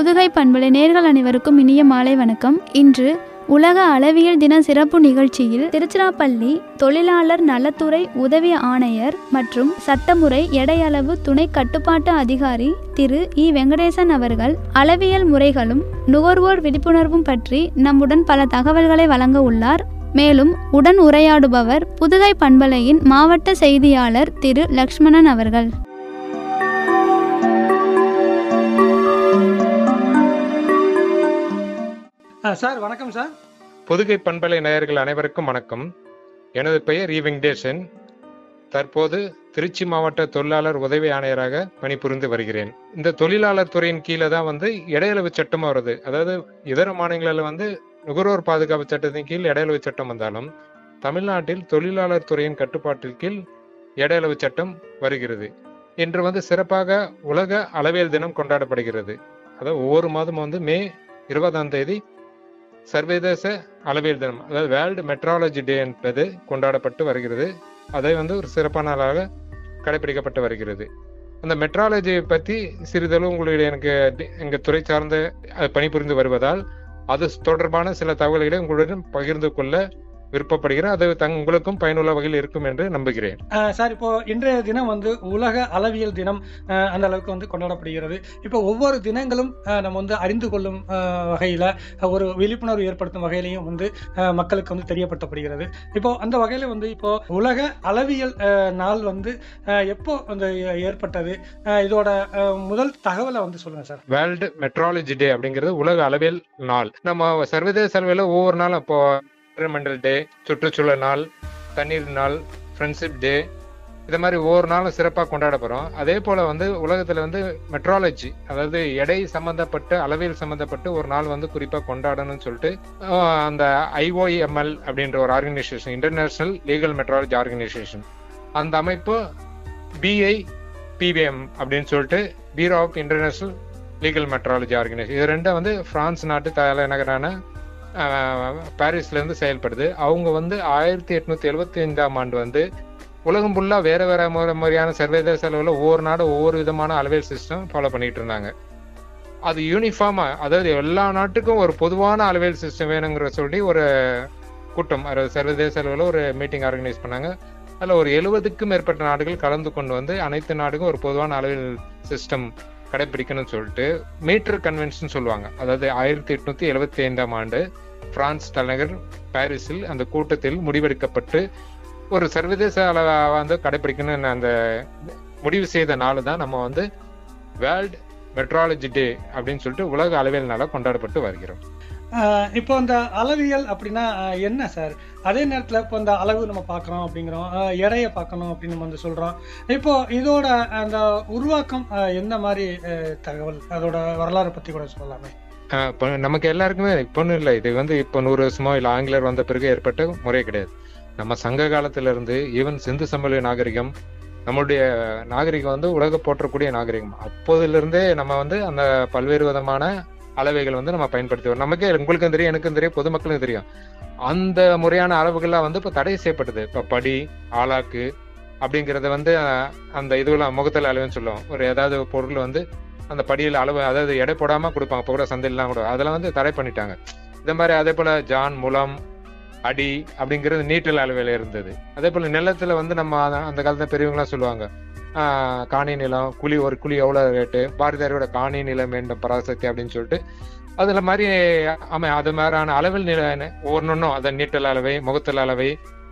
புதுகை பண்பலை நேர்கள் அனைவருக்கும் இனிய மாலை வணக்கம் இன்று உலக அளவியல் தின சிறப்பு நிகழ்ச்சியில் திருச்சிராப்பள்ளி தொழிலாளர் நலத்துறை உதவி ஆணையர் மற்றும் சட்டமுறை எடையளவு துணை கட்டுப்பாட்டு அதிகாரி திரு இ வெங்கடேசன் அவர்கள் அளவியல் முறைகளும் நுகர்வோர் விழிப்புணர்வும் பற்றி நம்முடன் பல தகவல்களை வழங்க உள்ளார் மேலும் உடன் உரையாடுபவர் புதுகை பண்பலையின் மாவட்ட செய்தியாளர் திரு லக்ஷ்மணன் அவர்கள் ஆ, சார் வணக்கம் சார் புதுகை பண்பலை நேயர்கள் அனைவருக்கும் வணக்கம் எனது பெயர் இ வெங்கடேசன் தற்போது திருச்சி மாவட்ட தொழிலாளர் உதவி ஆணையராக பணிபுரிந்து வருகிறேன் இந்த தொழிலாளர் துறையின் கீழே தான் வந்து இடையளவு சட்டம் வருது அதாவது இதர மாநிலங்களில் வந்து நுகர்வோர் பாதுகாப்பு சட்டத்தின் கீழ் இடையளவு சட்டம் வந்தாலும் தமிழ்நாட்டில் தொழிலாளர் துறையின் கட்டுப்பாட்டின் கீழ் இடையளவு சட்டம் வருகிறது இன்று வந்து சிறப்பாக உலக அளவியல் தினம் கொண்டாடப்படுகிறது அதாவது ஒவ்வொரு மாதம் வந்து மே இருபதாம் தேதி சர்வதேச அளவியல் தினம் அதாவது வேர்ல்டு மெட்ராலஜி டே என்பது கொண்டாடப்பட்டு வருகிறது அதை வந்து ஒரு சிறப்பான நாளாக கடைபிடிக்கப்பட்டு வருகிறது அந்த மெட்ராலஜியை பற்றி சிறிதளவு உங்களுடைய எனக்கு டி- எங்க துறை சார்ந்த அஹ், பணிபுரிந்து வருவதால் அது தொடர்பான சில தகவல்களை உங்களுடன் பகிர்ந்து கொள்ள விருப்பப்படுகிறேன் அது தங் உங்களுக்கும் பயனுள்ள வகையில் இருக்கும் என்று நம்புகிறேன் ஆ, சார் இப்போ இன்றைய தினம் வந்து உலக அளவியல் தினம் ஆ, அந்த அளவுக்கு வந்து கொண்டாடப்படுகிறது இப்போ ஒவ்வொரு தினங்களும் ஆ, நம்ம வந்து அறிந்து கொள்ளும் ஆ, வகையில ஒரு விழிப்புணர்வு ஏற்படுத்தும் வகையிலையும் வந்து ஆ, மக்களுக்கு வந்து தெரியப்படுத்தப்படுகிறது இப்போ அந்த வகையில வந்து இப்போ உலக அளவியல் ஆ, நாள் வந்து ஆ, எப்போ வந்து ஏ- ஏற்பட்டது ஆ, இதோட ஆ, முதல் தகவலை வந்து சொல்லுங்க சார் வேர்ல்டு மெட்ராலஜி டே அப்படிங்கிறது உலக அளவியல் நாள் நம்ம சர்வதேச அளவில் ஒவ்வொரு நாளும் இப்போ என்விரான்மெண்டல் டே சுற்றுச்சூழல் நாள் தண்ணீர் நாள் ஃப்ரெண்ட்ஷிப் டே இது மாதிரி ஒவ்வொரு நாளும் சிறப்பாக கொண்டாட போகிறோம் அதே போல் வந்து உலகத்தில் வந்து மெட்ராலஜி அதாவது எடை சம்மந்தப்பட்ட அளவியல் சம்மந்தப்பட்டு ஒரு நாள் வந்து குறிப்பாக கொண்டாடணும்னு சொல்லிட்டு ஆஹ், அந்த ஐஓஎம்எல் அப்படின்ற ஒரு organisation international legal metrology organisation அந்த அமைப்பு பிஐ பிபிஎம் அப்படின்னு சொல்லிட்டு bureau of international legal metrology organisation இது ரெண்டும் வந்து பிரான்ஸ் நாட்டு தலைநகரான ஆஹ், பாரிஸ்ல இருந்து செயல்படுது அவங்க வந்து ஆயிரத்தி எட்நூத்தி எழுபத்தி ஐந்தாம் ஆண்டு வந்து உலகம் ஃபுல்லா வேற வேற முறை முறையான சர்வதேச அளவில் ஒவ்வொரு நாடும் ஒவ்வொரு விதமான அளவியல் சிஸ்டம் ஃபாலோ பண்ணிட்டு இருந்தாங்க அது யூனிஃபார்மா அதாவது எல்லா நாட்டுக்கும் ஒரு பொதுவான அளவியல் சிஸ்டம் வேணுங்கிற சொல்லி ஒரு கூட்டம் அதாவது சர்வதேச அளவில் ஒரு மீட்டிங் ஆர்கனைஸ் பண்ணாங்க அதில் ஒரு எழுபதுக்கும் மேற்பட்ட நாடுகள் கலந்து கொண்டு வந்து அனைத்து நாடுக்கும் ஒரு பொதுவான அளவியல் சிஸ்டம் கடைபிடிக்கணும்னு சொல்லிட்டு மீட்டர் கன்வென்ஷன் சொல்லுவாங்க அதாவது ஆயிரத்தி எட்நூத்தி எழுபத்தி ஐந்தாம் ஆண்டு பிரான்ஸ் தலைநகர் பாரிஸில் அந்த கூட்டத்தில் முடிவெடுக்கப்பட்டு ஒரு சர்வதேச அளவ வந்து கடைபிடிக்கணும்னு அந்த முடிவு செய்த நாள் தான் நம்ம வந்து வேர்ல்ட் மெட்ராலஜி டே அப்படின்னு சொல்லிட்டு உலக அளவியல் நாளாக கொண்டாடப்பட்டு வருகிறோம் ஆஹ் இப்போ இந்த அளவியல் அப்படின்னா ஆஹ் என்ன சார் அதே நேரத்தில் இப்போ இந்த அளவு நம்ம பார்க்குறோம் அப்படிங்கிறோம் ஆஹ் எடையை பார்க்கணும் அப்படின்னு நம்ம வந்து சொல்கிறோம் இப்போ இதோட அந்த உருவாக்கம் ஆஹ் எந்த மாதிரி ஆஹ் தகவல் அதோட வரலாறு பற்றி கூட சொல்லலாமே ஆஹ் இப்போ நமக்கு எல்லாருக்குமே இப்போன்னு இல்லை இது வந்து இப்போ நூறு வருஷமோ இல்லை ஆங்கிலேயர் வந்த பிறகு ஏற்பட்ட முறை கிடையாது நம்ம சங்க காலத்துல இருந்து ஈவன் சிந்து சமவெளி நாகரிகம் நம்மளுடைய நாகரிகம் வந்து உலக போற்றக்கூடிய நாகரிகம் அப்போதிலிருந்தே நம்ம வந்து அந்த பல்வேறு விதமான அளவைகள் வந்து நம்ம பயன்படுத்தி வரோம் நமக்கே உங்களுக்கும் தெரியும் எனக்கும் தெரியும் பொதுமக்களுக்கும் தெரியும் அந்த முறையான அளவுகள்லாம் வந்து இப்போ தடை செய்யப்பட்டது இப்போ படி ஆளாக்கு அப்படிங்கறத வந்து அஹ், அந்த இதுவெல்லாம் முகத்தல் அளவுன்னு சொல்லுவோம் ஒரு ஏதாவது பொருள் வந்து அந்த படியில் அளவு அதாவது எடை போடாம கொடுப்பாங்க இப்போ கூட சந்தையிலாம் கூட அதெல்லாம் வந்து தடை பண்ணிட்டாங்க இந்த மாதிரி அதே போல ஜான் முலம் அடி அப்படிங்கிறது நீட்டல் அளவில் இருந்தது அதே போல நிலத்துல வந்து நம்ம அத- அந்த காலத்துல பெரியவங்களாம் சொல்லுவாங்க ஆஹ் காணி நிலம் குழி ஒரு குழி எவ்வளவு ரேட்டு பாரதியாரோட காணி நிலம் வேண்டும் பராசக்தி அப்படின்னு சொல்லிட்டு அதுல மாதிரி ஆமா அது மாதிரியான அளவில் நில ஒவ்வொன்றும் அதை நீட்டல் அளவை முகத்தல் அளவை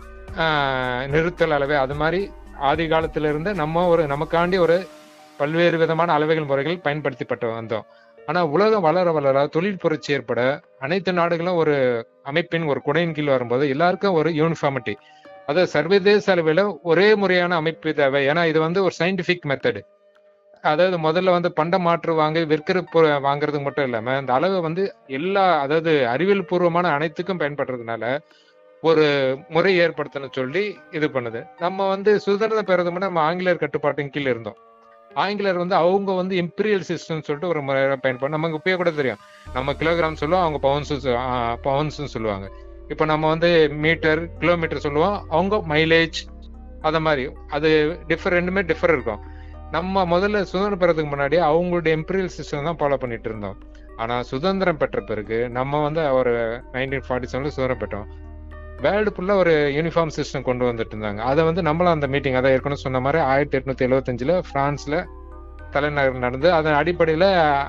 ஆஹ் நிறுத்தல் அளவை அது மாதிரி ஆதி காலத்துல இருந்து நம்ம ஒரு நமக்காண்டி ஒரு பல்வேறு விதமான அளவைகள் முறைகள் பயன்படுத்தப்பட்டு வந்தோம் ஆனா உலகம் வளர வளர தொழில் புரட்சி ஏற்பட அனைத்து நாடுகளும் ஒரு அமைப்பின் ஒரு குடையின் கீழ் வரும்போது எல்லாருக்கும் ஒரு யூனிஃபார்மிட்டி அதாவது சர்வதேச அளவில் ஒரே முறையான அமைப்பு தேவை ஏன்னா இது வந்து ஒரு சயின்டிபிக் மெத்தடு அதாவது முதல்ல வந்து பண்ட மாற்று வாங்கி விற்கிற பொ- வாங்குறதுக்கு மட்டும் இல்லாம இந்த அளவு வந்து எல்லா அதாவது அறிவியல் பூர்வமான அனைத்துக்கும் பயன்படுறதுனால ஒரு முறை ஏற்படுத்தணும்னு சொல்லி இது பண்ணுது நம்ம வந்து சுதந்திரம் பெறதுக்கு முன்னாடி நம்ம ஆங்கிலேயர் கட்டுப்பாட்டின் கீழ் இருந்தோம் ஆங்கிலேயர் வந்து அவங்க வந்து இம்பீரியல் சிஸ்டம் சொல்லிட்டு ஒரு முறை பயன்படும் நமக்கு இப்பயே கூட தெரியும் நம்ம கிலோகிராம் சொல்லுவோம் அவங்க பவுன்ஸ் பவுன்ஸ் சொல்லுவாங்க இப்போ நம்ம வந்து மீட்டர் கிலோமீட்டர் சொல்லுவோம் அவங்க மைலேஜ் அத மாதிரி அது டிஃபர் ரெண்டுமே டிஃபர் இருக்கும் நம்ம முதல்ல சுதந்திரம் பெறதுக்கு முன்னாடி அவங்களுடைய இம்பீரியல் சிஸ்டம் தான் ஃபாலோ பண்ணிட்டு இருந்தோம் ஆனா சுதந்திரம் பெற்ற பிறகு நம்ம வந்து ஒரு நைன்டீன் ஃபார்ட்டி செவன்ல சுதந்திரம் பெற்றோம் வேர்ல்டு ஃபுல்லா ஒரு யூனிஃபார்ம் சிஸ்டம் கொண்டு வந்துட்டு இருந்தாங்க அதை வந்து நம்மளும் அந்த மீட்டிங் அதை ஏற்கனவே சொன்ன மாதிரி ஆயிரத்தி எட்நூத்தி எழுபத்தஞ்சுல பிரான்ஸ்ல தலைநகர் நடந்து அதன் அடிப்படையில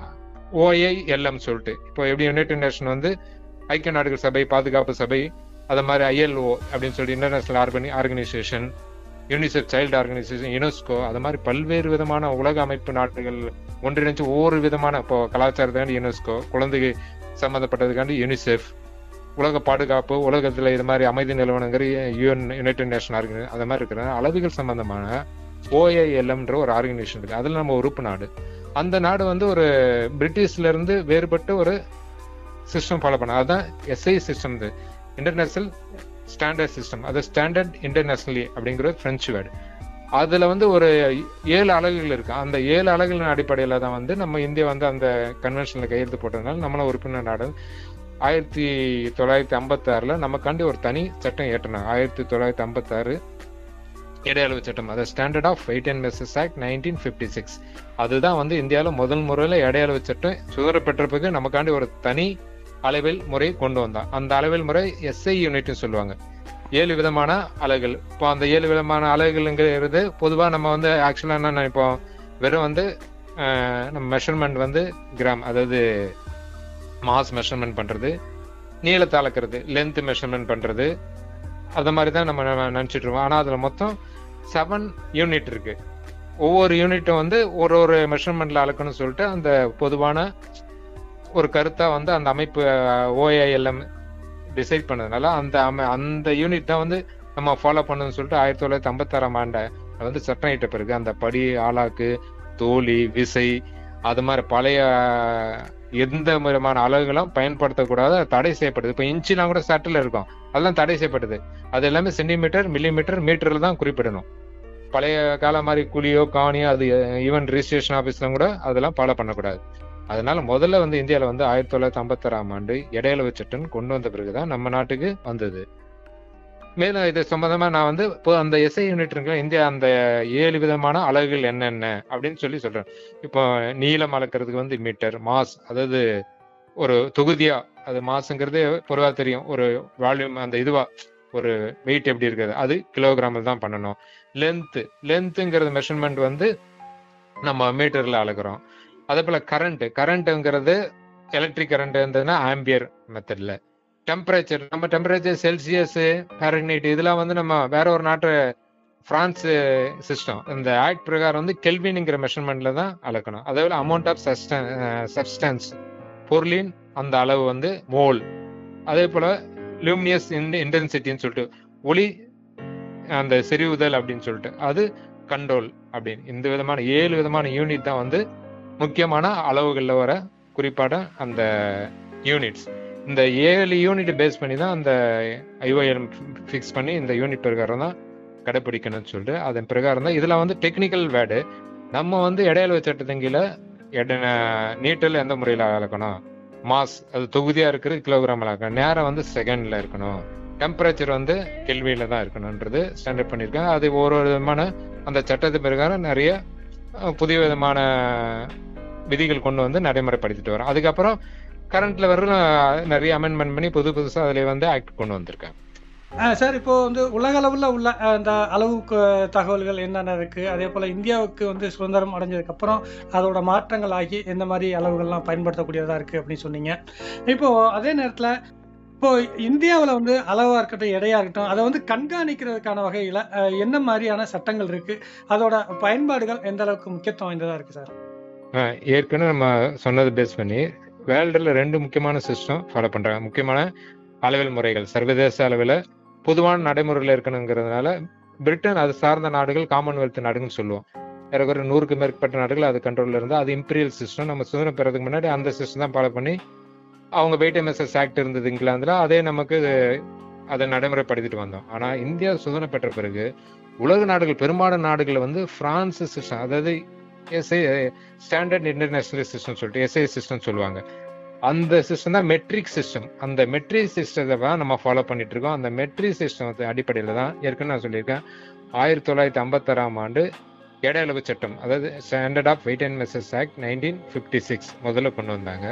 ஓஐஎல்எம் சொல்லிட்டு இப்போ எப்படி யுனைடெட் நேஷன் வந்து ஐக்கிய நாடுகள் சபை பாதுகாப்பு சபை அது மாதிரி ஐஎல்ஓ அப்படின்னு சொல்லி இன்டர்நேஷனல் ஆர்கனி organisation UNICEF child organisation UNESCO அது மாதிரி பல்வேறு விதமான உலக அமைப்பு நாடுகள் ஒன்றிணைஞ்சு ஒவ்வொரு விதமான இப்போ கலாச்சாரத்துக்காண்டி யுனெஸ்கோ குழந்தை சம்மந்தப்பட்டதுக்காண்டி யுனிசெஃப் உலக பாதுகாப்பு உலகத்துல இது மாதிரி அமைதி நிறுவனங்கள் யூஎன் யுனைடெட் நேஷன் ஆர்கனை அது மாதிரி இருக்கிற அளவுகள் சம்பந்தமான ஓஏஎல்எம்ன்ற ஒரு ஆர்கனைசேஷன் இருக்கு அதுல நம்ம உறுப்பு நாடு அந்த நாடு வந்து ஒரு பிரிட்டிஷ்ல இருந்து வேறுபட்ட ஒரு சிஸ்டம் ஃபாலோ பண்ண அதுதான் SI system international standard system அது ஸ்டாண்டர்ட் இன்டர்நேஷனலி அப்படிங்கிற பிரெஞ்சு வேர்டு அதுல வந்து ஒரு ஏழு அலகுகள் இருக்கு அந்த ஏழு அலகுகளின் அடிப்படையில தான் வந்து நம்ம இந்தியா வந்து அந்த கன்வென்ஷன்ல கையெழுத்து போட்டதுனால நம்மள உறுப்பினர் நாடு ஆயிரத்தி தொள்ளாயிரத்தி ஐம்பத்தி ஆறுல நமக்காண்டி ஒரு தனி சட்டம் ஏற்றினாங்க ஆயிரத்தி தொள்ளாயிரத்தி ஐம்பத்தி ஆறு இடையளவு சட்டம் அது standard of weight and measures act nineteen fifty six அதுதான் வந்து இந்தியாவில் முதல் முறையில் இடையளவு சட்டம் சுதந்திரம் பெற்ற பிறகு நமக்காண்டி ஒரு தனி அளவில் முறை கொண்டு வந்தான் அந்த அளவில் முறை எஸ்ஐ யூனிட்னு சொல்லுவாங்க ஏழு விதமான அலகுகள் இப்போ அந்த ஏழு விதமான அலகுகள்ங்கிறது பொதுவாக நம்ம வந்து ஆக்சுவலாக என்ன நினைப்போம் வெறும் வந்து நம்ம மெஷர்மெண்ட் வந்து கிராம் அதாவது மாஸ் மெஷர்மெண்ட் பண்றது நீளத்தை அளக்கிறது லென்த் மெஷர்மெண்ட் பண்றது அந்த மாதிரி தான் நம்ம நினைச்சிட்டு இருக்கோம் ஆனா அதுல மொத்தம் செவன் யூனிட் இருக்கு ஒவ்வொரு யூனிட்டும் வந்து ஒரு ஒரு மெஷர்மெண்ட்ல அளக்கணும்னு சொல்லிட்டு அந்த பொதுவான ஒரு கருத்தா வந்து அந்த அமைப்பு ஓஏஎல்எம் டிசைட் பண்ணதுனால அந்த அமை அந்த யூனிட் தான் வந்து நம்ம ஃபாலோ பண்ணணும்னு சொல்லிட்டு ஆயிரத்தி தொள்ளாயிரத்தி ஐம்பத்தாறாம் ஆண்டை வந்து சட்டம் இட்ட பிறகு அந்த படி ஆளாக்கு தோழி விசை அது மாதிரி பழைய எந்த விதமான அலகுகளும் பயன்படுத்தக்கூடாது தடை செய்யப்படுது இப்போ இன்ச்சிலாம் கூட சட்டில் இருக்கும் அதெல்லாம் தடை செய்யப்படுது அது எல்லாமே சென்டிமீட்டர் மில்லிமீட்டர் மீட்டர்ல தான் குறிப்பிடணும் பழைய காலம் மாதிரி குழியோ காணியோ அது ஈவன் ரிஜிஸ்ட்ரேஷன் ஆஃபீஸ்ல கூட அதெல்லாம் ஃபாலோ பண்ணக்கூடாது அதனால முதல்ல வந்து இந்தியாவில் வந்து ஆயிரத்தி தொள்ளாயிரத்தி ஐம்பத்தாறாம் ஆண்டு இடையில சட்டம் கொண்டு வந்த பிறகுதான் நம்ம நாட்டுக்கு வந்தது மேலும் இது சம்பந்தமா நான் வந்து இப்போ அந்த எஸ்ஐ யூனிட் இருக்குல்ல இந்தியா அந்த ஏழு விதமான அலகுகள் என்னென்ன அப்படின்னு சொல்லி சொல்றேன் இப்போ நீளம் அளக்கிறதுக்கு வந்து மீட்டர் மாஸ் அதாவது ஒரு தொகுதியா அது மாசுங்கிறது பொதுவாக தெரியும் ஒரு வால்யூம் அந்த இதுவா ஒரு வெயிட் எப்படி இருக்குது அது கிலோகிராமில் தான் பண்ணணும் லென்த்து லென்த்துங்கிறது மெஷர்மெண்ட் வந்து நம்ம மீட்டர்ல அளக்குறோம் அதே போல கரண்ட் கரண்ட்டுங்கிறது எலக்ட்ரிக் கரண்ட் இருந்ததுன்னா ஆம்பியர் மெத்தட்ல டெம்பரேச்சர் நம்ம டெம்பரேச்சர் செல்சியஸ் ஃபேரன்ஹீட் இதெல்லாம் வந்து நம்ம வேற ஒரு நாட்டு பிரான்ஸ் சிஸ்டம் இந்த ஆக்ட் பிரகாரம் வந்து கெல்வின்ங்கிற மெஷர்மெண்ட்ல தான் அளக்கணும் அதே போல அமௌண்ட் ஆஃப் சப்ஸ்டன்ஸ் பொருளின் அந்த அளவு வந்து மோல் அதே போல லூமினியஸ் இன்டென்சிட்டின்னு சொல்லிட்டு ஒளி அந்த செறிவுதல் அப்படின்னு சொல்லிட்டு அது கண்ட்ரோல் அப்படின்னு இந்த விதமான ஏழு விதமான யூனிட் தான் வந்து முக்கியமான அளவுகளில் வர குறிப்பாட அந்த யூனிட்ஸ் இந்த ஏழு யூனிட் பேஸ் பண்ணி தான் அந்த ஐஓஎல் ஃபிக்ஸ் பண்ணி இந்த யூனிட் பிரகாரம் தான் கடைபிடிக்கணும்னு சொல்லிட்டு அதன் பிரகாரம் தான் இதில் வந்து டெக்னிக்கல் வேர்டு நம்ம வந்து இடையில சட்டத்தங்கில நீட்டில் எந்த முறையில் அளக்கணும் மாஸ் அது தொகுதியா இருக்கிறது கிலோகிராம் அளக்கணும் நேரம் வந்து செகண்ட்ல இருக்கணும் டெம்பரேச்சர் வந்து கெல்வியில தான் இருக்கணும்ன்றது ஸ்டாண்டர்ட் பண்ணியிருக்காங்க அது ஒரு விதமான அந்த சட்டத்து பிரகாரம் நிறைய புதிய விதமான விதிகள் கொண்டு வந்து நடைமுறைப்படுத்திட்டு வரோம் அதுக்கப்புறம் கரண்ட்ல வர நிறைய அமெண்ட்மெண்ட் பண்ணி புது புதுசாக அதில் வந்து ஆக்ட் கொண்டு வந்திருக்காங்க சார் இப்போ வந்து உலக அளவில் உள்ள அந்த அளவுக்கு தகவல்கள் என்னென்ன இருக்கு அதே போல இந்தியாவுக்கு வந்து சுதந்திரம் அடைஞ்சதுக்கு அப்புறம் அதோட மாற்றங்கள் ஆகி எந்த மாதிரி அளவுகள்லாம் பயன்படுத்தக்கூடியதா இருக்கு அப்படின்னு சொன்னீங்க இப்போ அதே நேரத்தில் இப்போ இந்தியாவில் வந்து அளவா இருக்கட்டும் எடையா இருக்கட்டும் அதை வந்து கண்காணிக்கிறதுக்கான வகையில் என்ன மாதிரியான சட்டங்கள் இருக்கு அதோட பயன்பாடுகள் எந்த அளவுக்கு முக்கியத்துவம் வாய்ந்ததா இருக்கு சார் ஏற்கனவே நம்ம சொன்னது பேஸ் பண்ணி வேர்ல்டுல ரெண்டு முக்கியமான சிஸ்டம் ஃபாலோ பண்றாங்க முக்கியமான அளவில் முறைகள் சர்வதேச அளவில் பொதுவான நடைமுறையில் இருக்கணுங்கிறதுனால பிரிட்டன் அது சார்ந்த நாடுகள் காமன்வெல்த் நாடுகள்னு சொல்லுவோம் ஏறக்குறைய நூறுக்கு மேற்பட்ட நாடுகள் அது கண்ட்ரோல்ல இருந்து அது இம்பீரியல் சிஸ்டம் நம்ம சுதந்திரம் பெறதுக்கு முன்னாடி அந்த சிஸ்டம் தான் ஃபாலோ பண்ணி அவங்க வெயிட் எம்எஸ்எஸ் ஆக்ட் இருந்தது இங்கிலாந்துல அதே நமக்கு அதை நடைமுறைப்படுத்திட்டு வந்தோம் ஆனா இந்தியா சுதந்திரம் பெற்ற பிறகு உலக நாடுகள் பெரும்பாலான நாடுகள் வந்து பிரான்ஸ் சிஸ்டம் அதாவது எஸ்ஐ ஸ்டாண்டர்ட் இன்டர்நேஷனல் சிஸ்டம் சொல்லிட்டு எஸ்ஐ சிஸ்டம் சொல்லுவாங்க அந்த சிஸ்டம் தான் மெட்ரிக் சிஸ்டம் அந்த மெட்ரிக் சிஸ்டத்தை தான் நம்ம ஃபாலோ பண்ணிட்டு இருக்கோம் அந்த மெட்ரிக் சிஸ்டம் அடிப்படையில் தான் ஏற்கனவே நான் சொல்லியிருக்கேன் ஆயிரத்தி தொள்ளாயிரத்தி ஐம்பத்தாறாம் ஆண்டு இடையளவு சட்டம் அதாவது standard of weight and measures act nineteen fifty six முதல்ல கொண்டு வந்தாங்க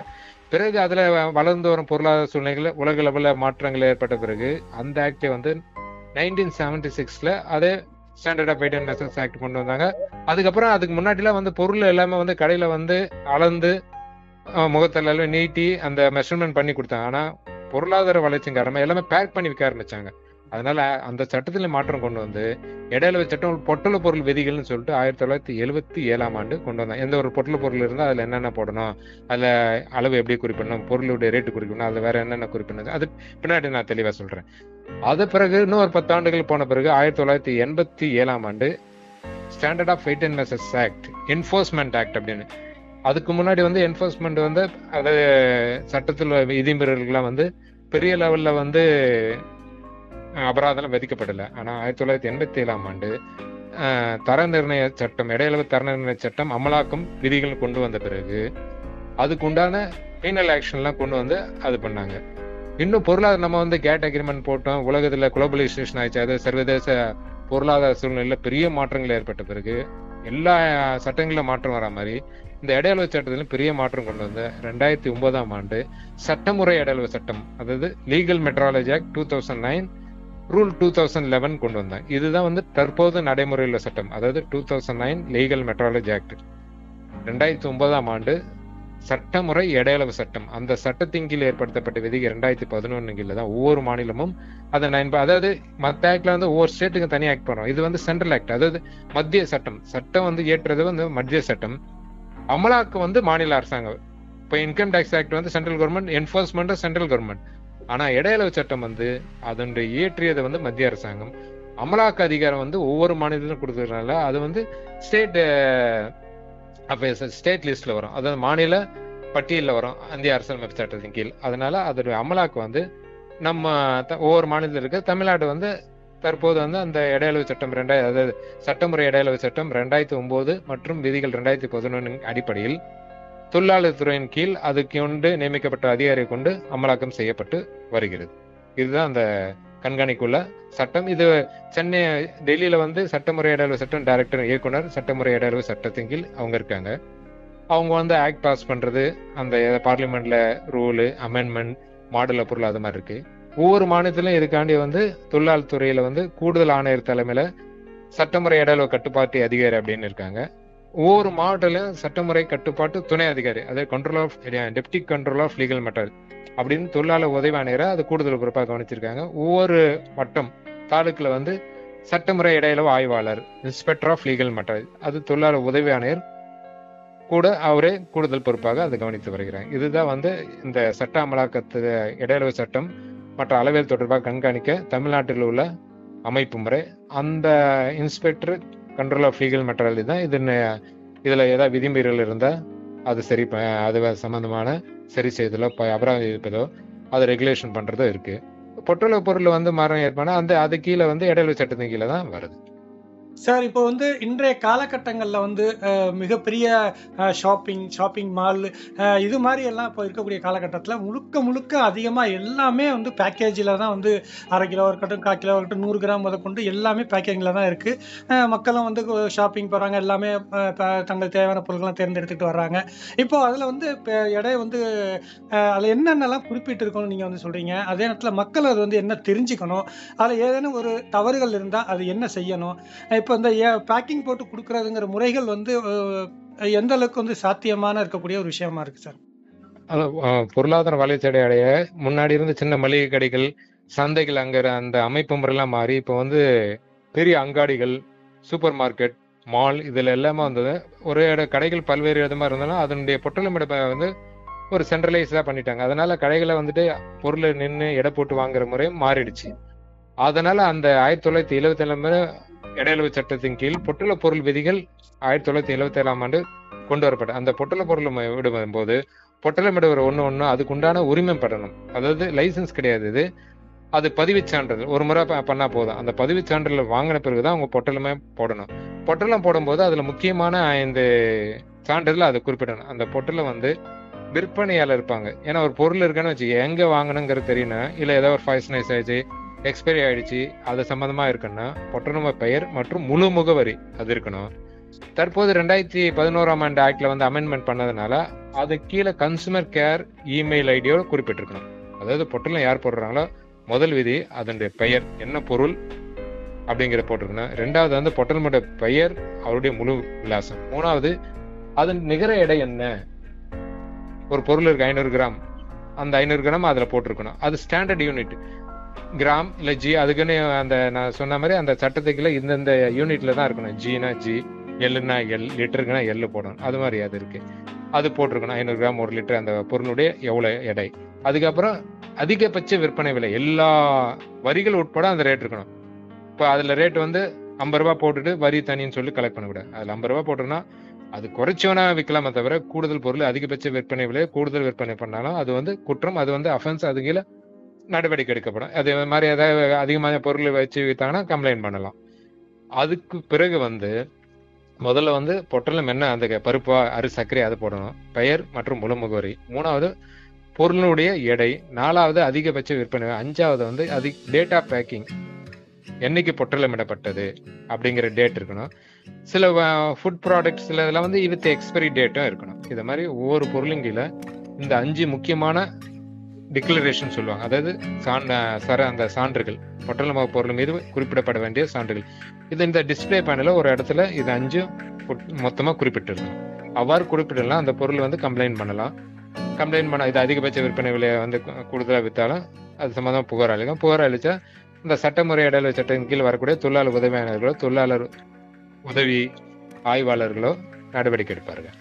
பிறகு அதுல வளர்ந்து வரும் பொருளாதார சூழ்நிலைகள் உலக லெவல்ல மாற்றங்கள் ஏற்பட்ட பிறகு அந்த ஆக்டை வந்து நைன்டீன் செவன்டி சிக்ஸ்ல அதே standard of weight measures act கொண்டு வந்தாங்க அதுக்கப்புறம் அதுக்கு முன்னாடிலாம் வந்து பொருள் எல்லாமே வந்து கடையில வந்து அளந்து அஹ், முகத்துல எல்லாம் நீட்டி அந்த மெஷர்மெண்ட் பண்ணி கொடுத்தாங்க ஆனா பொருளாதார வளர்ச்சியின் காரணமா எல்லாமே பேக் பண்ணி விற்க ஆரம்பிச்சாங்க அதனால அந்த சட்டத்துல மாற்றம் கொண்டு வந்து இடையில சட்டம் பொட்டல பொருள் விதிகள்னு சொல்லிட்டு ஆயிரத்தி தொள்ளாயிரத்தி எழுபத்தி ஏழாம் ஆண்டு கொண்டு வந்தாங்க எந்த ஒரு பொட்டல பொருள் இருந்தா அதுல என்னென்ன போடணும் அதுல அளவு எப்படி குறிப்பிடணும் பொருளுடைய ரேட்டு குறிப்பிடணும் அதுல வேற என்னென்ன குறிப்பிடணும் அது பின்னாடி நான் தெளிவா சொல்றேன் அது பிறகு இன்னும் ஒரு பத்தாண்டுகள் போன பிறகு ஆயிரத்தி தொள்ளாயிரத்தி எண்பத்தி ஏழாம் ஆண்டு standard of weight and measures act enforcement act அப்படின்னு அதுக்கு முன்னாடி வந்து என்ஃபோர்ஸ்மெண்ட் வந்து அது சட்டத்தில் விதிமீறல்கள்லாம் வந்து பெரிய லெவல்ல வந்து அஹ், அபராதம் விதிக்கப்படலை ஆனா ஆயிரத்தி தொள்ளாயிரத்தி எண்பத்தி ஏழாம் ஆண்டு அஹ், தர நிர்ணய சட்டம் இடையில தர நிர்ணய சட்டம் அமலாக்கும் விதிகள் கொண்டு வந்த பிறகு அதுக்கு உண்டான பீனல் ஆக்ஷன்லாம் கொண்டு வந்து அது பண்ணாங்க இன்னும் பொருளாதார நம்ம வந்து கேட் அக்ரிமெண்ட் போட்டோம் உலகத்துல குளோபலைசேஷன் ஆயிடுச்சு அது சர்வதேச பொருளாதார சூழ்நிலையில பெரிய மாற்றங்கள் ஏற்பட்ட பிறகு எல்லா சட்டங்களிலும் மாற்றம் வர மாதிரி இந்த இடையளவு சட்டத்திலும் பெரிய மாற்றம் கொண்டு வந்த ரெண்டாயிரத்தி ஒன்பதாம் ஆண்டு சட்டமுறை இடையளவு சட்டம் அதாவது legal metrology act two thousand nine rule two thousand eleven கொண்டு வந்தாங்க இதுதான் வந்து தற்போது நடைமுறையில் உள்ள சட்டம் அதாவது two thousand nine legal metrology act ரெண்டாயிரத்தி ஒன்பதாம் ஆண்டு சட்டமுறை இடையளவு சட்டம் அந்த சட்டத்தின் கீழ் ஏற்படுத்தப்பட்ட விதிகள் ரெண்டாயிரத்தி பதினொன்னு கீழ தான் ஒவ்வொரு மாநிலமும் அதை நண்ப அதாவது மத்த ஆக்ட்ல வந்து ஒவ்வொரு ஸ்டேட்டுக்கு தனி ஆக்ட் பண்றோம் இது வந்து சென்ட்ரல் ஆக்ட் அதாவது மத்திய சட்டம் சட்டம் வந்து இயற்றுறது வந்து மத்திய சட்டம் அமலாக்கு வந்து மாநில அரசாங்கம் இப்போ இன்கம் டேக்ஸ் ஆக்ட் வந்து central government enforcement central government ஆனா இடையளவு சட்டம் வந்து அதனுடைய இயற்றியது வந்து மத்திய அரசாங்கம் அமலாக்க அதிகாரம் வந்து ஒவ்வொரு மாநிலத்திலும் கொடுக்கறதுனால அது வந்து ஸ்டேட் ஸ்டேட் லிஸ்ட்ல வரும் அதாவது மாநில பட்டியலில் வரும் இந்திய அரசியலமைப்பு சட்டத்தின் கீழ் அதனால அதோடைய அமலாக்கு வந்து நம்ம த- ஒவ்வொரு மாநிலத்தில் இருக்க தமிழ்நாடு வந்து தற்போது வந்து அந்த இடையளவு சட்டம் ரெண்டாயிரம் அதாவது சட்டமுறை இடையளவு சட்டம் ரெண்டாயிரத்தி ஒன்பது மற்றும் விதிகள் ரெண்டாயிரத்தி பதினொன்று அடிப்படையில் தொழிலாளர் துறையின் கீழ் அதுக்கு கொண்டு நியமிக்கப்பட்ட அதிகாரியை கொண்டு அமலாக்கம் செய்யப்பட்டு வருகிறது இதுதான் அந்த கண்காணிக்குள்ள சட்டம் இது சென்னை டெல்லியில வந்து சட்டமுறை இடையளவு சட்டம் டைரக்டர் இயக்குனர் சட்டமுறை இடையளவு சட்டத்தின் கீழ் அவங்க இருக்காங்க அவங்க வந்து ஆக்ட் பாஸ் பண்றது அந்த பார்லிமெண்ட்ல ரூலு அமெண்ட்மெண்ட் மாடல் பொருள் அது மாதிரி இருக்கு ஒவ்வொரு மாநிலத்திலும் இதுக்காண்டி வந்து தொழிலாளர் துறையில வந்து கூடுதல் ஆணையர் தலைமையில சட்டமுறை இடையளவு கட்டுப்பாட்டு அதிகாரி அப்படின்னு இருக்காங்க ஒவ்வொரு மாவட்டத்திலும் சட்டமுறை கட்டுப்பாட்டு துணை அதிகாரி அதாவது control of deputy control of legal matter அப்படின்னு தொழிலாளர் உதவி ஆணையரை அது கூடுதல் பொறுப்பாக கவனிச்சிருக்காங்க ஒவ்வொரு வட்டம் தாலுக்குல வந்து சட்டமுறை இடையளவு ஆய்வாளர் இன்ஸ்பெக்டர் ஆஃப் லீகல் மேட்டர் அது தொழிலாளர் உதவி ஆணையர் கூட அவரே கூடுதல் பொறுப்பாக அதை கவனித்து வருகிறாங்க இதுதான் வந்து இந்த சட்ட அமலாக்கத்து இடையளவு சட்டம் மற்ற அளவியல் தொடர்பாக கண்காணிக்க தமிழ்நாட்டில் உள்ள அமைப்பு முறை அந்த inspector control of legal metrology தான் இது ந- இதுல ஏதாவது விதிமீறல் இருந்தா அது சரி ப- அது சம்பந்தமான சரி செய்தலோ ப- அபராதம் விதிப்பதோ அதை ரெகுலேஷன் பண்றதோ இருக்கு பொட்டல பொருள் வந்து மரம் ஏற்பானா அந்த அது கீழே வந்து இடையளவு சட்டத்தின் கீழே தான் வருது சார் இப்போ வந்து இன்றைய காலகட்டங்களில் வந்து அஹ், மிகப்பெரிய ஷாப்பிங் ஷாப்பிங் மால் இது மாதிரி எல்லாம் இப்போ இருக்கக்கூடிய காலகட்டத்தில் முழுக்க முழுக்க அதிகமாக எல்லாமே வந்து பேக்கேஜில் தான் வந்து அரை கிலோ இருக்கட்டும் கால் கிலோ இருக்கட்டும் நூறு கிராம் முதற்கொண்டு எல்லாமே பேக்கேஜில் தான் இருக்குது மக்களும் வந்து ஷாப்பிங் போகிறாங்க எல்லாமே அஹ், ப- தங்களுக்கு தேவையான பொருட்கள்லாம் தேர்ந்தெடுத்துட்டு வர்றாங்க இப்போ அதில் வந்து இப்போ எடை வந்து அஹ், அதில் என்னென்னலாம் குறிப்பிட்டிருக்கணும்னு நீங்கள் வந்து சொல்கிறீங்க அதே நேரத்தில் மக்கள் அது வந்து என்ன தெரிஞ்சுக்கணும் அதில் ஏதேனும் ஒரு தவறுகள் இருந்தால் அது என்ன செய்யணும் இப்போ இந்த பேக்கிங் போட்டு கொடுக்கறதுங்கிற முறைகள் வந்து அஹ், எந்த அளவுக்கு வந்து சாத்தியமான இருக்கக்கூடிய ஒரு விஷயமா இருக்கு சார் அது, அஹ், பொருளாதார வளர்ச்சி அடைய முன்னாடி இருந்த சின்ன மளிகை கடைகள் சந்தைகள் அங்க அந்த அமைப்பு முறையெல்லாம் மாறி இப்போ வந்து பெரிய அங்காடிகள் சூப்பர் மார்க்கெட் மால் இதுல எல்லாமே வந்தது ஒரே இட கடைகள் பல்வேறு விதமா இருந்தாலும் அதனுடைய பொட்டலமிட வந்து ஒரு சென்ட்ரலைஸ்டா பண்ணிட்டாங்க அதனால கடைகளை வந்துட்டு பொருளை நின்று எடை போட்டு வாங்குற முறை மாறிடுச்சு அதனால அந்த ஆயிரத்தி தொள்ளாயிரத்தி எழுபத்தி ஏழாம் இடையளவு சட்டத்தின் கீழ் பொட்டல பொருள் விதிகள் ஆயிரத்தி தொள்ளாயிரத்தி எழுபத்தி ஏழாம் ஆண்டு கொண்டு வரப்பட்ட அந்த பொட்டல பொருள் ம- விடும் போது பொட்டலமிடுவர் ஒண்ணு ஒண்ணு அதுக்கு உண்டான உரிமை பெறணும் அதாவது லைசென்ஸ் கிடையாது இது அது பதிவுச் சான்றிதழ் ஒரு முறை ப- பண்ணா போதும் அந்த பதிவுச் சான்றிதழ் வாங்கின பிறகுதான் அவங்க பொட்டலமே போடணும் பொட்டலம் போடும்போது அதுல முக்கியமான இந்த சான்றிதழ் அதை குறிப்பிடணும் அந்த பொட்டலம் வந்து விற்பனையாளர் இருப்பாங்க ஏன்னா ஒரு பொருள் இருக்குன்னு வச்சு எங்க வாங்கணுங்கிறது தெரியணும் இல்ல ஏதோ ஒரு ஃபைஸ்னைஸ் ஆயிடுச்சு எக்ஸ்பைரி ஆயிடுச்சு அது சம்பந்தமா இருக்குன்னா பொட்டலம பெயர் மற்றும் முழு முகவரி அது இருக்கணும் தற்போது ரெண்டாயிரத்தி பதினோராம் ஆண்டு ஆக்ட்ல வந்து அமெண்ட்மெண்ட் பண்ணதுனால அது கீழே கன்சூமர் கேர் இமெயில் ஐடியோட குறிப்பிட்டிருக்கணும் அதாவது பொட்டலம் யார் போடுறாங்களோ முதல் விதி அதனுடைய பெயர் என்ன பொருள் அப்படிங்கிற போட்டிருக்கணும் ரெண்டாவது வந்து பொட்டலமோட பெயர் அவருடைய முழு விலாசம் மூணாவது அதன் நிகர எடை என்ன ஒரு பொருள் இருக்கு ஐநூறு கிராம் அந்த ஐநூறு கிராம் அதுல போட்டிருக்கணும் அது ஸ்டாண்டர்ட் யூனிட் கிராம் இல்ல ஜி அதுக்குன்னு அந்த நான் சொன்ன மாதிரி அந்த சட்டத்துக்குள்ள இந்தந்த யூனிட்ல தான் இருக்கணும் ஜினா ஜி எல்லுனா எல் லிட்டருக்குனா எல்லு போடணும் அது மாதிரி அது இருக்கு அது போட்டிருக்கணும் ஐநூறு கிராம் ஒரு லிட்டர் அந்த பொருளுடைய எவ்வளவு எடை அதுக்கப்புறம் அதிகபட்ச விற்பனை விலை எல்லா வரிகள் உட்பட அந்த ரேட் இருக்கணும் இப்போ அதுல ரேட் வந்து ஐம்பது ரூபாய் போட்டுட்டு வரி தனின்னு சொல்லி கலெக்ட் பண்ணக்கூடாது அதுல ஐம்பது ரூபாய் போட்டோம்னா அது குறைச்சவனா விற்கலாமே தவிர கூடுதல் பொருள் அதிகபட்ச விற்பனை விலை கூடுதல் விற்பனை பண்ணாலும் அது வந்து குற்றம் அது வந்து அஃபென்ஸ் அது கீழே நடவடிக்கை எடுக்கப்படும் அதே மாதிரி ஏதாவது அதிகமான பொருள் வச்சு வித்தாங்கன்னா கம்ப்ளைண்ட் பண்ணலாம் அதுக்கு பிறகு வந்து முதல்ல வந்து பொட்டலம் என்ன அந்த பருப்பா அரி சர்க்கரை அது போடணும் பெயர் மற்றும் முழு முகவரி மூணாவது பொருளுடைய எடை நாலாவது அதிகபட்ச விற்பனை அஞ்சாவது வந்து அதிக டேட்டா பேக்கிங் என்னைக்கு பொட்டலமிடப்பட்டது அப்படிங்கிற டேட் இருக்கணும் சில ஃபுட் ப்ராடக்ட்ஸ் சில இதெல்லாம் வந்து வித் எக்ஸ்பைரி டேட்டும் இருக்கணும் இது மாதிரி ஒவ்வொரு பொருளும் கீழே இந்த அஞ்சு முக்கியமான டிக்ளரேஷன் சொல்லுவாங்க அதாவது சான் சர அந்த சான்றுகள் பொட்டலமாக பொருள் மீது குறிப்பிடப்பட வேண்டிய சான்றுகள் இது இந்த டிஸ்பிளே பேனல ஒரு இடத்துல இது அஞ்சும் மொத்தமாக குறிப்பிட்டிருக்கணும் அவ்வாறு குறிப்பிடலாம் அந்த பொருள் வந்து கம்ப்ளைண்ட் பண்ணலாம் கம்ப்ளைண்ட் பண்ண இது அதிகபட்ச விற்பனை விலையை வந்து கூடுதலாக வித்தாலும் அது சம்மந்தமாக புகார் அளிக்கும் புகார் அளிச்சா இந்த சட்டமுறை இடையில சட்டத்தின் கீழ் வரக்கூடிய தொழிலாளர் உதவியாளர்களோ தொழிலாளர் உதவி ஆய்வாளர்களோ நடவடிக்கை எடுப்பார்கள்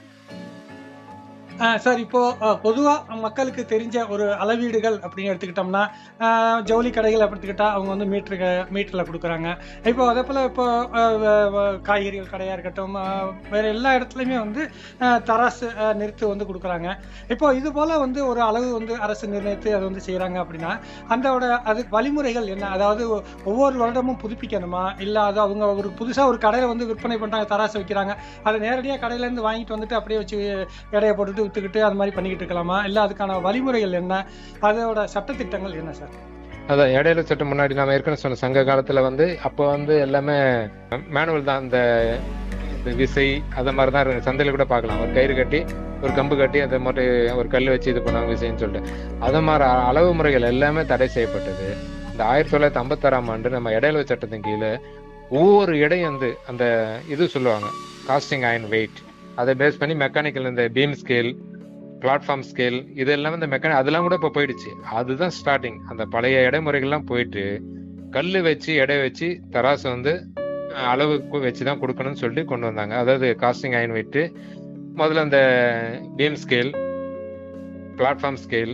சார் இப்போ பொதுவா மக்களுக்கு தெரிஞ்ச ஒரு அளவீடுகள் அப்படின்னு எடுத்துக்கிட்டோம்னா ஆஹ் ஜவுளி கடைகள் எடுத்துக்கிட்டா அவங்க வந்து மீட்டரு மீட்டர்ல கொடுக்குறாங்க இப்போ அதே போல இப்போ ஆஹ் வ- வ- காய்கறிகள் கடையா இருக்கட்டும் ஆஹ் வேற எல்லா இடத்துலையுமே வந்து ஆஹ் தராசு ஆஹ் நிறுத்து வந்து கொடுக்குறாங்க இப்போ இது போல வந்து ஒரு அளவு வந்து அரசு நிர்ணயித்து அதை வந்து செய்யறாங்க அப்படின்னா அந்தோட அது வழிமுறைகள் என்ன அதாவது ஒ- ஒவ்வொரு வருடமும் புதுப்பிக்கணுமா இல்ல அது அவங்க ஒரு புதுசா ஒரு கடையில வந்து விற்பனை பண்றாங்க தராசு வைக்கிறாங்க அதை நேரடியா கடையில இருந்து வாங்கிட்டு வந்துட்டு அப்படியே வச்சு எடையை போட்டுட்டு வித்துக்கிட்டு அது மாதிரி பண்ணிக்கிட்டு இருக்கலாமா இல்ல அதுக்கான வழிமுறைகள் என்ன அதோட சட்டத்திட்டங்கள் என்ன சார் அதான் இடையில சட்டம் முன்னாடி நாம ஏற்கனவே சொன்ன சங்க காலத்துல வந்து அப்போ வந்து எல்லாமே மேனுவல் தான் இந்த இந்த விசை அத மாதிரி தான் இருக்கு சந்தையில கூட பார்க்கலாம் ஒரு கயிறு கட்டி ஒரு கம்பு கட்டி அதை மாதிரி ஒரு கல் வச்சு இது பண்ணுவாங்க விசைன்னு சொல்லிட்டு அது மாதிரி அ- அளவு முறைகள் எல்லாமே தடை செய்யப்பட்டது இந்த ஆயிரத்தி தொள்ளாயிரத்தி ஐம்பத்தாறாம் ஆண்டு நம்ம இடையில சட்டத்தின் கீழே ஒவ்வொரு இடையும் வந்து அந்த இது சொல்லுவாங்க காஸ்டிங் அயன் வெயிட் அதை பேஸ் பண்ணி மெக்கானிக்கல் இந்த பீம் ஸ்கேல் பிளாட்ஃபார்ம் ஸ்கேல் இதெல்லாம் இந்த மெக்கானிக் அதெல்லாம் கூட இப்போ போயிடுச்சு அதுதான் ஸ்டார்டிங் அந்த பழைய இடைமுறைகள்லாம் போயிட்டு கல் வச்சு எடை வச்சு தராசு வந்து அஹ், அளவுக்கு வச்சு தான் கொடுக்கணும்னு சொல்லிட்டு கொண்டு வந்தாங்க அதாவது காஸ்டிங் அயன் வெயிட்டு முதல்ல அந்த பீம் ஸ்கேல் பிளாட்ஃபார்ம் ஸ்கேல்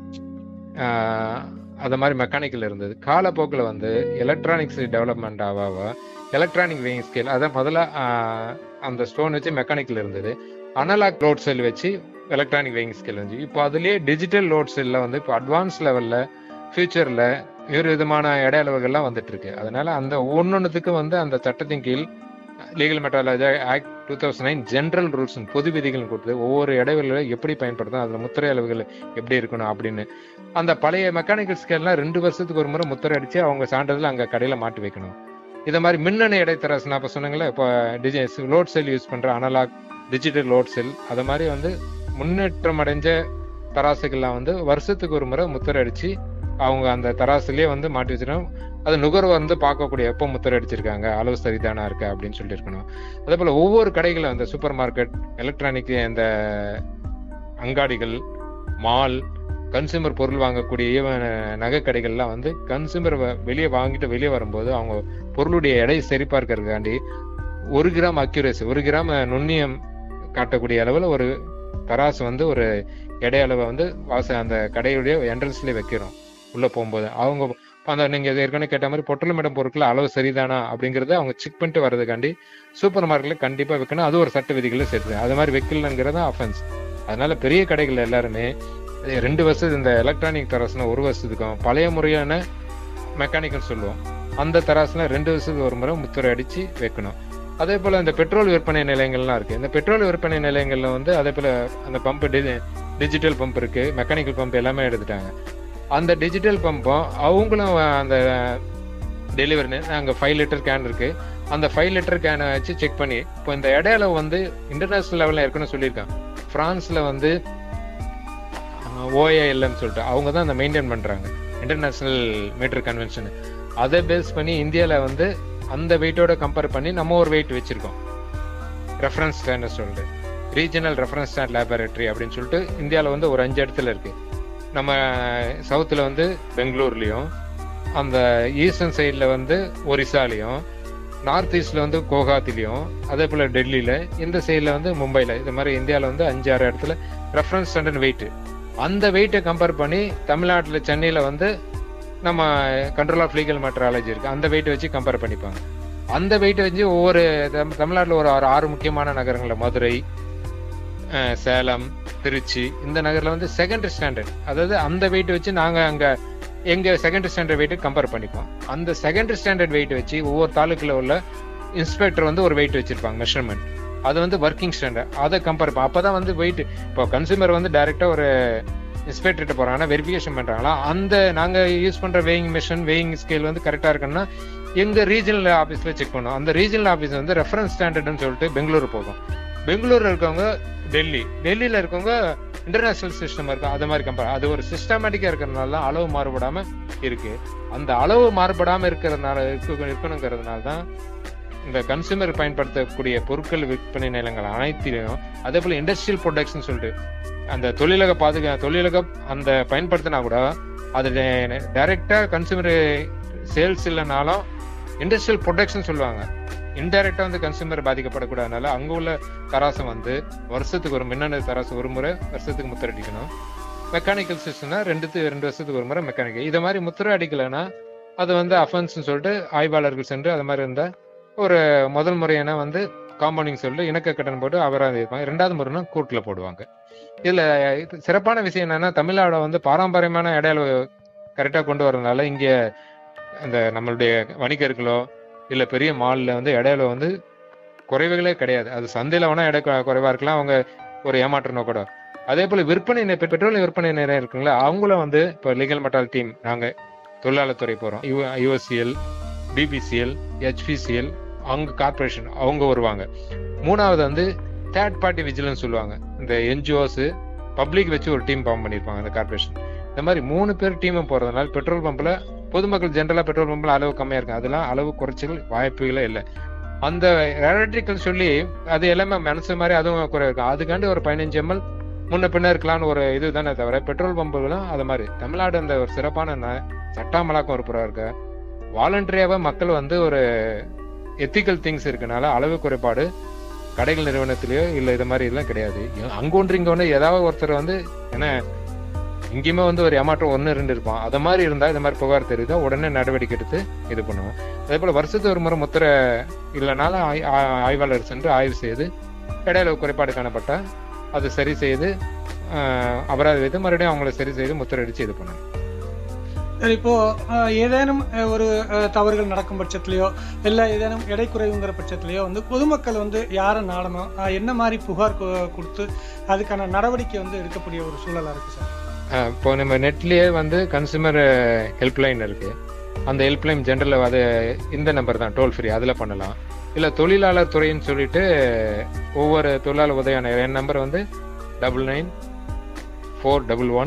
அது மாதிரி மெக்கானிக்கல் இருந்தது காலப்போக்கில் வந்து எலக்ட்ரானிக்ஸ் டெவலப்மெண்ட் ஆக ஆக எலக்ட்ரானிக் வெயிங் ஸ்கேல் அதான் முதல்ல ஆஹ், அந்த ஸ்டோன் வச்சு மெக்கானிக்கல் இருந்தது அனலாக் லோட் செல் வச்சு எலக்ட்ரானிக் வெயிங் ஸ்கேல் இருந்துச்சு இப்போ அதுலயே டிஜிட்டல் லோட் செல்ல வந்து இப்போ அட்வான்ஸ் லெவல்ல ஃபியூச்சர்ல வேறு விதமான எடை அளவுகள்லாம் வந்துட்டு இருக்கு அதனால அந்த ஒன்னொன்னுத்துக்கு வந்து அந்த சட்டத்தின் கீழ் legal metrology act two thousand nine general rules பொது விதிகள் கொடுத்து ஒவ்வொரு இடைவெளியில எப்படி பயன்படுத்தணும் அதுல முத்திரை அளவுகள் எப்படி இருக்கணும் அப்படின்னு அந்த பழைய மெக்கானிக்கல் ஸ்கேல்லாம் ரெண்டு வருஷத்துக்கு ஒரு முறை முத்திரை அடிச்சு அவங்க சான்றிதழ் அங்க கடையில மாட்டி வைக்கணும் இதை மாதிரி மின்னணு இடைத்தரசு நான் இப்போ சொன்னீங்களே இப்போ டிஜி லோட் செல் யூஸ் பண்ற அனலாக் டிஜிட்டல் லோட் செல் அது மாதிரி வந்து முன்னேற்றம் அடைஞ்ச தராசுகள்லாம் வந்து வருஷத்துக்கு ஒரு முறை முத்திரை அடிச்சு அவங்க அந்த தராசுலயே வந்து மாட்டி வச்சிருக்கணும் அது நுகர்வோர் வந்து பார்க்கக்கூடிய எப்போ முத்திரை அடிச்சிருக்காங்க அளவு சரிதானா இருக்கு அப்படின்னு சொல்லிட்டு இருக்கணும் அதே போல ஒவ்வொரு கடைகளும் அந்த சூப்பர் மார்க்கெட் எலக்ட்ரானிக் இந்த அங்காடிகள் மால் கன்சூமர் பொருள் வாங்கக்கூடிய ஈவன் நகை கடைகள்லாம் வந்து கன்சூமர் வெளியே வாங்கிட்டு வெளியே வரும்போது அவங்க பொருளுடைய எடை சரிபார்க்கறதுக்காண்டி ஒரு கிராம் அக்யூரேசி ஒரு கிராம் நுண்ணியம் காட்டக்கூடிய அளவில் ஒரு தராசு வந்து ஒரு எடை அளவை வந்து வாச அந்த கடையுடைய என்ட்ரன்ஸ்லேயே வைக்கிறோம் உள்ள போகும்போது அவங்க அந்த நீங்க ஏற்கனவே கேட்ட மாதிரி பொட்டலமிடம் பொருட்கள் அளவு சரிதானா அப்படிங்கறத அவங்க செக் பண்ணிட்டு வர்றதுக்காண்டி சூப்பர் மார்க்கெட்ல கண்டிப்பா வைக்கணும் அது ஒரு சட்ட விதிகளை சேர்த்து அது மாதிரி வைக்கலங்கிறது அஃபென்ஸ் அதனால பெரிய கடைகள் எல்லாருமே இது ரெண்டு வருஷத்துக்கு இந்த எலக்ட்ரானிக் தராசுனா ஒரு வருஷத்துக்கும் பழைய முறையான மெக்கானிக்கல் சொல்லுவோம் அந்த தராசுனா ரெண்டு வருஷத்துக்கு ஒரு முறை முத்திரை அடிச்சு வைக்கணும் அதே போல இந்த பெட்ரோல் விற்பனை நிலையங்கள்லாம் இருக்கு இந்த பெட்ரோல் விற்பனை நிலையங்கள்ல வந்து அதே போல அந்த பம்ப் டிஜிட்டல் பம்ப் இருக்கு மெக்கானிக்கல் பம்ப் எல்லாமே எடுத்துட்டாங்க அந்த டிஜிட்டல் பம்பும் அவங்களும் அந்த டெலிவரி அங்கே ஃபைவ் லிட்டர் கேன் இருக்கு அந்த ஃபைவ் லிட்டர் கேனை வச்சு செக் பண்ணி இப்போ இந்த இடையில வந்து இன்டர்நேஷனல் லெவலில் இருக்குன்னு சொல்லியிருக்காங்க ஃப்ரான்ஸில் வந்து ஓஏஎல்எம் சொல்லிட்டு அவங்க தான் அந்த மெயின்டைன் பண்ணுறாங்க இன்டர்நேஷனல் மீட்டர் கன்வென்ஷன் அதை பேஸ் பண்ணி இந்தியாவில் வந்து அந்த வெயிட்டோட கம்பேர் பண்ணி நம்ம ஒரு வெயிட் வச்சுருக்கோம் ரெஃபரன்ஸ் ஸ்டாண்டர்ட் சொல்லிட்டு ரீஜனல் ரெஃபரன்ஸ் ஸ்டாண்ட் லேபரேட்டரி அப்படின்னு சொல்லிட்டு இந்தியாவில் வந்து ஒரு அஞ்சு இடத்துல இருக்கு நம்ம சவுத்தில் வந்து பெங்களூர்லேயும் அந்த ஈஸ்டர்ன் சைடில் வந்து ஒரிசாலையும் நார்த் ஈஸ்ட்ல வந்து குவஹாத்திலையும் அதே போல் டெல்லியில் இந்த சைடில் வந்து மும்பையில் இது மாதிரி இந்தியாவில் வந்து அஞ்சு ஆறு இடத்துல ரெஃபரன்ஸ் ஸ்டாண்டர்ட் வெயிட் அந்த வெயிட்டை கம்பேர் பண்ணி தமிழ்நாட்டில் சென்னையில் வந்து நம்ம கண்ட்ரோல் ஆஃப் லீகல் மெட்ராலஜி இருக்கு அந்த வெயிட் வச்சு கம்பேர் பண்ணிப்பாங்க அந்த வெயிட் வச்சு ஒவ்வொரு தம்- தமிழ்நாட்டுல ஒரு ஆறு ஆறு முக்கியமான நகரங்கள்ல மதுரை அஹ், சேலம் திருச்சி இந்த நகர்ல வந்து செகண்ட் ஸ்டாண்டர்ட் அதாவது அந்த வெயிட் வச்சு நாங்க அங்க எங்க செகண்ட் ஸ்டாண்டர்ட் வெயிட் கம்பேர் பண்ணிப்போம் அந்த செகண்ட் ஸ்டாண்டர்ட் வெயிட் வச்சு ஒவ்வொரு தாலுக்குல உள்ள இன்ஸ்பெக்டர் வந்து ஒரு வெயிட் வச்சிருப்பாங்க மெஷர்மெண்ட் அது வந்து ஒர்க்கிங் ஸ்டாண்டர்ட் அதை கம்பேர் அப்பதான் வந்து வெயிட் இப்போ கன்சூமர் வந்து டைரக்டா ஒரு இன்ஸ்பெக்டர்கிட்ட போறாங்கன்னா வெரிஃபிகேஷன் பண்றாங்களா அந்த நாங்க யூஸ் பண்ற வேயிங் மிஷின் வேயிங் ஸ்கேல் வந்து கரெக்டா இருக்குன்னா எங்க ரீஜனல் ஆபீஸ்ல செக் பண்ணுவோம் அந்த ரீஜனல் ஆபீஸ் வந்து ரெஃபரன்ஸ் ஸ்டாண்டர்ட்னு சொல்லிட்டு பெங்களூர் போகும் பெங்களூர்ல இருக்கவங்க டெல்லி டெல்லியில இருக்கவங்க இன்டர்நேஷனல் சிஸ்டம் இருக்கு அது மாதிரி கம்பேர் அது ஒரு சிஸ்டமேட்டிக்கா இருக்கிறதுனால தான் அளவு மாறுபடாம இருக்கு அந்த அளவு மாறுபடாம இருக்கிறதுனால இருக்கு- இருக்கணுங்கிறதுனால தான் இந்த கன்சூமர் பயன்படுத்தக்கூடிய பொருட்கள் விற்பனை நிலங்கள் அனைத்திலையும் அதே போல இண்டஸ்ட்ரியல் ப்ரொடக்ட்ஸ்னு சொல்லிட்டு அந்த தொழிலக பாதுகா தொழிலக அந்த பயன்படுத்தினா கூட அது டைரக்டா கன்சூமர் சேல்ஸ் இல்லைனாலும் இண்டஸ்ட்ரியல் ப்ரொடக்ஷன் சொல்லுவாங்க இன்டைரக்டா வந்து கன்சூமர் பாதிக்கப்படக்கூடாதனால அங்க உள்ள தராசம் வந்து வருஷத்துக்கு ஒரு மின்னணு தராசு ஒரு முறை வருஷத்துக்கு முத்திரை அடிக்கணும் மெக்கானிக்கல் சிஸ்டம்னா ரெண்டுத்து ரெண்டு வருஷத்துக்கு ஒரு முறை மெக்கானிக்கல் இதை மாதிரி முத்திரை அடிக்கலைன்னா அது வந்து அஃபென்ஸ்னு சொல்லிட்டு ஆய்வாளர்கள் சென்று அது மாதிரி இருந்தா ஒரு முதல் முறையான வந்து காம்பவுண்டிங் சொல்லிட்டு இணக்க கட்டணம் போட்டு அபராதம் இருப்பாங்க ரெண்டாவது முறைனா கோர்ட்ல போடுவாங்க இதுல இது சிறப்பான விஷயம் என்னன்னா தமிழ்நாடு வந்து பாரம்பரியமான இடையில கரெக்டா கொண்டு வரதுனால இங்க அந்த நம்மளுடைய வணிகர்களோ இல்ல பெரிய மால்ல வந்து இடையில வந்து குறைவுகளே கிடையாது அது சந்தையில வேணா எடை கு- குறைவா இருக்கலாம் அவங்க ஒரு ஏமாற்ற நோக்கோட அதே போல விற்பனை நி- பெ- பெட்ரோல் விற்பனை நிலையம் இருக்குங்களா அவங்களும் வந்து இப்போ லீகல் மெட்டால் டீம் நாங்க தொழிலாளர் துறை போறோம் யுஎஸ்சிஎல் பிபிசிஎல் ஹெச்பிசிஎல் அவங்க கார்பரேஷன் அவங்க வருவாங்க மூணாவது வந்து தேர்ட் பார்ட்டி விஜிலன்ஸ் சொல்லுவாங்க இந்த என்ஜிஓஸ் பப்ளிக் வச்சு ஒரு டீம் ஃபார்ம் பண்ணியிருப்பாங்க அந்த கார்பரேஷன் இந்த மாதிரி மூணு பேர் டீமும் போறதுனால பெட்ரோல் பம்ப்ல பொதுமக்கள் ஜென்ரலா பெட்ரோல் பம்ப்ல அளவு கம்மியா இருக்கும் அதெல்லாம் அளவு குறைச்சல் வாய்ப்புகளே இல்லை அந்த எலக்ட்ரிக்கல் சொல்லி அது எல்லாமே மனசு மாதிரி அதுவும் குறை இருக்கும் அதுக்காண்டி ஒரு பதினஞ்சு எம்எல் முன்ன பின்ன இருக்கலாம்னு ஒரு இது தானே தவிர பெட்ரோல் பம்புகளும் அது மாதிரி தமிழ்நாடு அந்த ஒரு சிறப்பான ந- சட்டாமலாக்கம் ஒரு புறம் இருக்கு வாலண்டரியாவே மக்கள் வந்து ஒரு எத்திக்கல் திங்ஸ் இருக்கனால அளவு குறைபாடு கடைகள் நிறுவனத்திலயோ இல்ல இது மாதிரி எல்லாம் கிடையாது அங்க ஒன்று இங்க ஒன்று ஏதாவது ஒருத்தர் வந்து என்ன இங்கேயுமே வந்து ஒரு ஏமாற்றம் ஒன்று ரெண்டு இருப்பான் அது மாதிரி இருந்தா இந்த மாதிரி புகார் தெரியுதோ உடனே நடவடிக்கை எடுத்து இது பண்ணுவோம் அதே போல வருஷத்துக்கு ஒரு முறை முத்திரை இல்லைனாலும் ஆய்- ஆ- ஆய்வாளர் சென்று ஆய்வு செய்து இடையில குறைபாடு காணப்பட்டா அது சரி செய்து ஆஹ், அபராதம் வைத்து மறுபடியும் அவங்கள சரி செய்து முத்திரை அடிச்சு இது பண்ணணும் சரி, இப்போ அஹ், ஏதேனும் அஹ், ஒரு அஹ், தவறுகள் நடக்கும் பட்சத்திலயோ இல்ல ஏதேனும் எடை குறைவுங்கிற பட்சத்திலயோ வந்து பொதுமக்கள் வந்து யாரை நாடணும் அஹ், என்ன மாதிரி புகார் கு- கொடுத்து அதுக்கான நடவடிக்கை வந்து எடுக்கக்கூடிய ஒரு சூழலா இருக்கு சார் ஆஹ், இப்போ நம்ம நெட்லயே வந்து கன்சூமர் ஹெல்ப்லைன் இருக்கு அந்த ஹெல்ப்லைன் ஜென்ரல் அது இந்த நம்பர் தான் டோல் ஃப்ரீ அதில் பண்ணலாம் இல்லை தொழிலாளர் துறைன்னு சொல்லிட்டு ஒவ்வொரு தொழிலாளர் உதவியான என் நம்பர் வந்து double nine four double one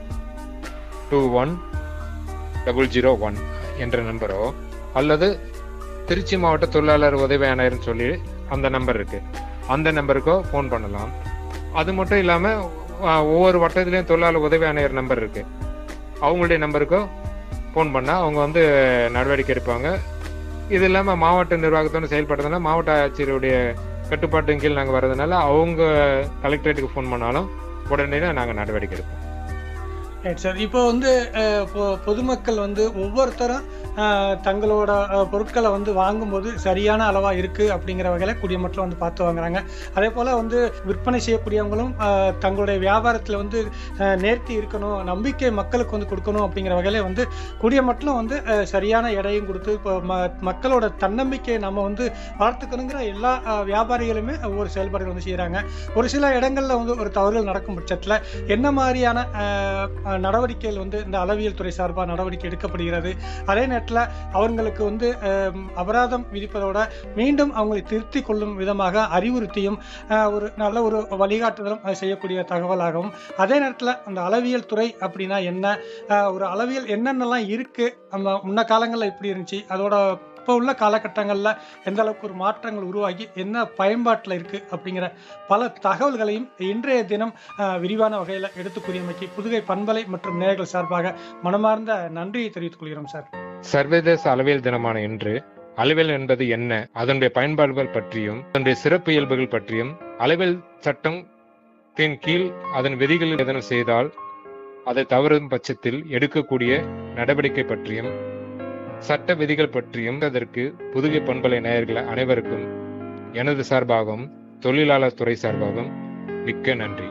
two one double zero one என்ற நம்பரோ அல்லது திருச்சி மாவட்ட தொழிலாளர் உதவி ஆணையர்னு சொல்லி அந்த நம்பர் இருக்கு அந்த நம்பருக்கோ ஃபோன் பண்ணலாம் அது மட்டும் இல்லாம அஹ், ஒவ்வொரு வட்டத்திலையும் தொழிலாளர் உதவி ஆணையர் நம்பர் இருக்கு அவங்களுடைய நம்பருக்கோ ஃபோன் பண்ணா அவங்க வந்து நடவடிக்கை எடுப்பாங்க இது இல்லாம மாவட்ட நிர்வாகத்தோட செயல்படுறதுனால மாவட்ட ஆட்சியருடைய கட்டுப்பாட்டின் கீழ் நாங்க வர்றதுனால அவங்க கலெக்டரேட்டுக்கு ஃபோன் பண்ணாலும் உடனே நாங்க நடவடிக்கை எடுப்போம் ரைட் சார் இப்போ வந்து அஹ், பொ- பொதுமக்கள் வந்து ஒவ்வொருத்தரும் அஹ், தங்களோட அஹ், பொருட்களை வந்து வாங்கும்போது சரியான அளவா இருக்கு அப்படிங்கிற வகையில குடிமக்கள் வந்து பார்த்து வாங்குறாங்க அதே போல வந்து விற்பனை செய்யக்கூடியவங்களும் அஹ், தங்களுடைய வியாபாரத்துல வந்து அஹ், நேர்த்தி இருக்கணும் நம்பிக்கை மக்களுக்கு வந்து கொடுக்கணும் அப்படிங்கிற வகையில வந்து குடிமக்களும் வந்து அஹ், சரியான எடையும் கொடுத்து இப்போ ம- மக்களோட தன்னம்பிக்கையை நம்ம வந்து வளர்த்துக்கணுங்கிற எல்லா அஹ், வியாபாரிகளுமே ஒவ்வொரு செயல்பாடுகள் வந்து செய்யறாங்க ஒரு சில இடங்கள்ல வந்து ஒரு தவறுகள் நடக்கும் பட்சத்துல என்ன மாதிரியான அஹ், அஹ், அஹ், நடவடிக்கைகள் வந்து இந்த அளவியல் துறை சார்பாக நடவடிக்கை எடுக்கப்படுகிறது அதே நேரத்தில் அவங்களுக்கு வந்து அஹ், அபராதம் விதிப்பதோட மீண்டும் அவங்களை திருத்தி கொள்ளும் விதமாக அறிவுறுத்தியும் அஹ், ஒரு நல்ல ஒரு வழிகாட்டுதலும் அஹ், செய்யக்கூடிய தகவலாகவும் அதே நேரத்தில் அந்த அளவியல் துறை அப்படின்னா என்ன அஹ், ஒரு அளவியல் என்னென்னலாம் இருக்கு நம்ம முன்ன காலங்களில் எப்படி இருந்துச்சு அதோட இப்போ உள்ள காலகட்டங்களில் எந்த அளவுக்கு ஒரு மாற்றங்கள் உருவாகி என்ன பயன்பாட்டில் இருக்கு அப்படிங்கிற பல தகவல்களையும் இன்றைய தினம் அஹ், விரிவான வகையில் எடுத்து கூறியமைக்கு புதுகை பண்பலை மற்றும் நேயர்கள் சார்பாக மனமார்ந்த நன்றியை தெரிவித்துக் கொள்கிறோம் சார் சர்வதேச அளவியல் தினமான இன்று அளவியல் என்பது என்ன அதனுடைய பயன்பாடுகள் பற்றியும் அதனுடைய சிறப்பு இயல்புகள் பற்றியும் அளவியல் சட்டத்தின் கீழ் அதன் விதிகளில் எதனை செய்தால் அதை தவறும் பட்சத்தில் எடுக்கக்கூடிய நடவடிக்கை பற்றியும் சட்ட விதிகள் பற்றியும் அதற்கு புதுகை பண்பலை நேயர்கள் அனைவருக்கும் எனது சார்பாகவும் தொழிலாளர் துறை சார்பாகவும் மிக்க நன்றி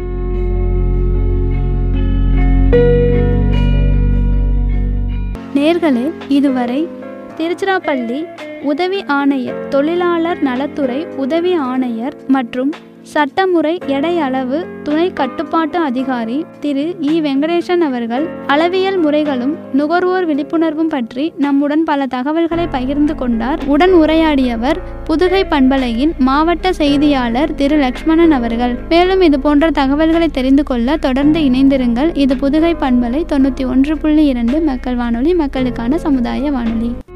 நேர்களே இதுவரை திருச்சிராப்பள்ளி உதவி ஆணையர் தொழிலாளர் நலத்துறை உதவி ஆணையர் மற்றும் சட்டமுறை எடை அளவு துணை கட்டுப்பாட்டு அதிகாரி திரு இ வெங்கடேசன் அவர்கள் அளவியல் முறைகளும் நுகர்வோர் விழிப்புணர்வும் பற்றி நம்முடன் பல தகவல்களை பகிர்ந்து கொண்டார் உடன் உரையாடியவர் புதுகை பண்பலையின் மாவட்ட செய்தியாளர் திரு லக்ஷ்மணன் அவர்கள் மேலும் இது போன்ற தகவல்களை தெரிந்து கொள்ள தொடர்ந்து இணைந்திருங்கள் இது புதுகை பண்பலை தொண்ணூற்றி ஒன்று புள்ளி இரண்டு மக்கள் வானொலி மக்களுக்கான சமுதாய வானொலி